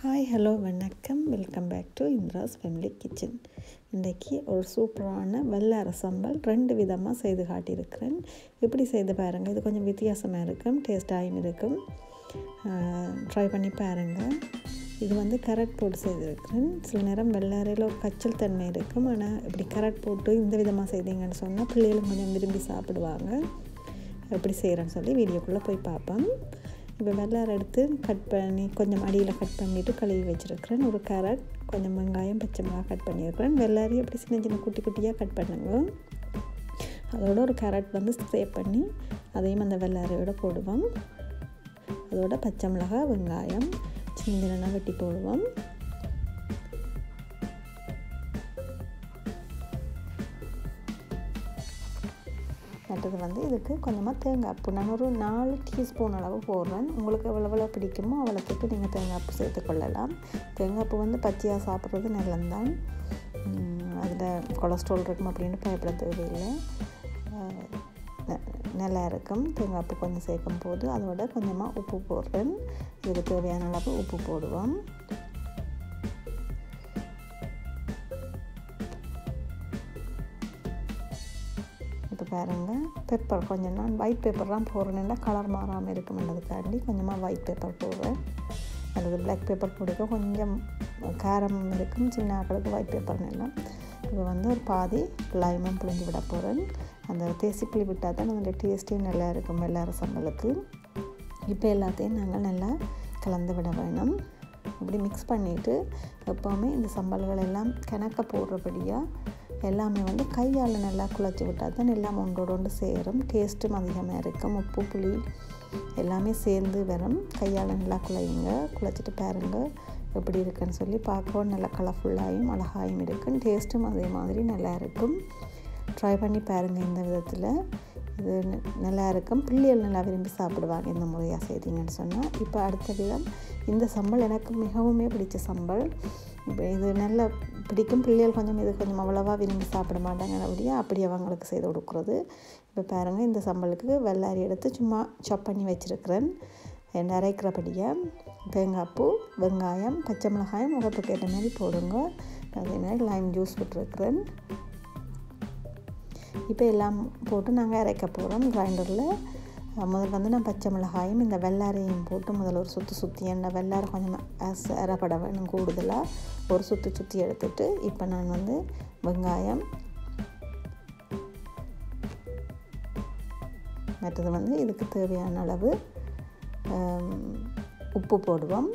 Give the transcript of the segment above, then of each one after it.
hi hello வணக்கம் welcome back to Indira's family kitchen இன்றைக்கி ஒரு சூப்பரான வெள்ளார சம்பல் ரெண்டு விதமாக செய்து காட்டியிருக்கிறேன் எப்படி செய்து பாருங்கள் இது கொஞ்சம் வித்தியாசமாக இருக்கும் டேஸ்டாகவும் இருக்கும் ட்ரை பண்ணி பாருங்கள் இது வந்து கரட் போட்டு செய்திருக்கிறேன் சில நேரம் வெள்ளாரையில் ஒரு கச்சல் தன்மை இருக்கும் ஆனால் இப்படி கரட் போட்டு இந்த விதமாக செய்தீங்கன்னு சொன்னால் பிள்ளைகளும் கொஞ்சம் விரும்பி சாப்பிடுவாங்க எப்படி செய்கிறேன்னு சொல்லி வீடியோக்குள்ளே போய் பார்ப்போம் இப்போ வெள்ளாரை எடுத்து கட் பண்ணி கொஞ்சம் அடியில் கட் பண்ணிவிட்டு கழுவி வச்சுருக்கிறேன் ஒரு கேரட் கொஞ்சம் வெங்காயம் பச்சை மிளகா கட் பண்ணியிருக்கிறேன் வெள்ளாரி அப்படி சின்ன சின்ன குட்டி குட்டியாக கட் பண்ணுங்க அதோட ஒரு கேரட் வந்து ஸ்ப்ரே பண்ணி அதையும் அந்த வெள்ளாரையோட போடுவோம் அதோட பச்சை மிளகா வெங்காயம் சின்ன சின்னதாக வெட்டி போடுவோம் மற்றது வந்து இதுக்கு கொஞ்சமாக தேங்காய் பூ நான் ஒரு நாலு டீஸ்பூன் அளவு போடுறேன் உங்களுக்கு எவ்வளோ எவ்வளோ பிடிக்குமோ அவ்வளோத்துக்கு நீங்கள் தேங்காய் பூ சேர்த்துக்கொள்ளலாம் தேங்காய் பூ வந்து பச்சையாக சாப்பிட்றது நல்லந்தான் அதில் கொலஸ்ட்ரால் இருக்கும் அப்படின்னு பயப்பட தேவையில்லை நல்லா இருக்கும் தேங்காய் பூ கொஞ்சம் சேர்க்கும் போது அதோட கொஞ்சமாக உப்பு போடுறேன் இதுக்கு தேவையான அளவு உப்பு போடுவோம் இப்போ பாருங்கள் பெப்பர் கொஞ்சம் நான் ஒயிட் பேப்பர்லாம் போடுறேன்னா கலர் மாறாமல் இருக்குமென்றதுக்காண்டி கொஞ்சமாக ஒயிட் பேப்பர் போடுறேன் அல்லது பிளாக் பேப்பர் போடுக்க கொஞ்சம் காரம் இருக்கும் சின்ன ஆக்களுக்கு ஒயிட் பேப்பர் எல்லாம் இப்போ வந்து ஒரு பாதி லைமும் பிழிஞ்சு விட போகிறேன் அந்த தேசி புளி விட்டால் தான் அதில் டேஸ்ட்டே நல்லா இருக்கும் எல்லாரும் சம்பளுக்கு இப்போ எல்லாத்தையும் நாங்கள் நல்லா கலந்து விட வேணும் இப்படி மிக்ஸ் பண்ணிவிட்டு எப்போவுமே இந்த சம்பல்கள் எல்லாம் கணக்க போடுறபடியாக எல்லாமே வந்து கையால் நல்லா குழச்சி விட்டால் தான் எல்லாம் ஒன்றோட ஒன்று சேரும் டேஸ்ட்டும் அதிகமாக இருக்கும் உப்பு புளி எல்லாமே சேர்ந்து வரும் கையால் நல்லா குழையுங்க குழைச்சிட்டு பாருங்கள் எப்படி இருக்குன்னு சொல்லி பார்க்கவும் நல்லா கலர்ஃபுல்லாகவும் அழகாயும் இருக்கும் டேஸ்ட்டும் அதே மாதிரி நல்லா இருக்கும் ட்ரை பண்ணி பாருங்கள் இந்த விதத்தில் இது நல்லா இருக்கும் பிள்ளைகள் நல்லா விரும்பி சாப்பிடுவாங்க இந்த முறையாக செய்தீங்கன்னு சொன்னால் இப்போ அடுத்த விதம் இந்த சம்பல் எனக்கு மிகவுமே பிடிச்ச சம்பல் இப்போ இது நல்ல பிடிக்கும் பிள்ளைகள் கொஞ்சம் இது கொஞ்சம் அவ்வளோவா விரும்பி சாப்பிட மாட்டாங்க அப்படியே அப்படி அவங்களுக்கு செய்து கொடுக்குறது இப்போ பாருங்கள் இந்த சம்பளுக்கு வெள்ளாரி எடுத்து சும்மா சாப் பண்ணி வச்சுருக்கிறேன் என்ன அரைக்கிறபடியாக தேங்காய் பூ வெங்காயம் பச்சை மிளகாயம் உரப்புக்கு ஏற்ற மாதிரி போடுங்க அதே மாதிரி லைம் ஜூஸ் விட்டுருக்குறேன் இப்போ எல்லாம் போட்டு நாங்கள் அரைக்க போகிறோம் கிரைண்டரில் முதல் வந்து நான் பச்சை மிளகாயும் இந்த வெள்ளாரையும் போட்டு முதல்ல ஒரு சுற்றி சுற்றி எண்ணெய் வெள்ளாரை கொஞ்சம் அரைப்பட வேணும் கூடுதலாக ஒரு சுற்றி சுற்றி எடுத்துட்டு இப்போ நான் வந்து வெங்காயம் மற்றது வந்து இதுக்கு தேவையான அளவு உப்பு போடுவோம்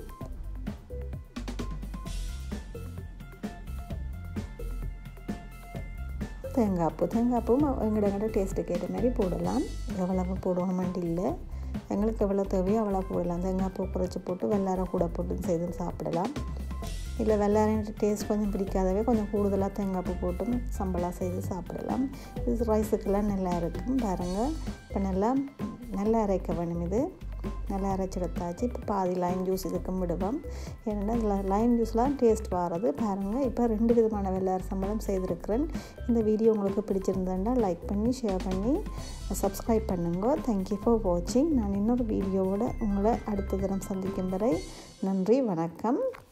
தேங்காய் பூ தேங்காய் பூ எங்கட எங்கட டேஸ்ட்டுக்கு ஏற்ற மாதிரி போடலாம் எவ்வளவு போடணுமெண்டு இல்லை எங்களுக்கு எவ்வளோ தேவையோ அவ்வளோ போடலாம் தேங்காய் பூ குறைச்சி போட்டு வெள்ளாரை கூட போட்டு செய்து சாப்பிடலாம் இல்லை வெள்ளாரையும் டேஸ்ட் கொஞ்சம் பிடிக்காதவே கொஞ்சம் கூடுதலாக தேங்காய் பூ போட்டும் சம்பளாக செய்து சாப்பிடலாம் இது ரைஸுக்கெல்லாம் நல்லா இருக்கும் பாருங்கள் இப்போ நல்லா நல்லா அரைக்க வேணும் இது நல்லா அரைச்செடுத்தாச்சு இப்போ பாதி லைம் ஜூஸ் இதுக்கும் விடுவோம் ஏன்னா லைம் ஜூஸ்லாம் டேஸ்ட் வர்றது பாருங்கள் இப்போ ரெண்டு விதமான வெள்ளார சம்பளம் செய்திருக்கிறேன் இந்த வீடியோ உங்களுக்கு பிடிச்சிருந்தேன்னா லைக் பண்ணி ஷேர் பண்ணி சப்ஸ்கிரைப் பண்ணுங்க தேங்க்யூ ஃபார் வாட்சிங் நான் இன்னொரு வீடியோவோட உங்களை அடுத்த தினம் சந்திக்கும் வரை நன்றி வணக்கம்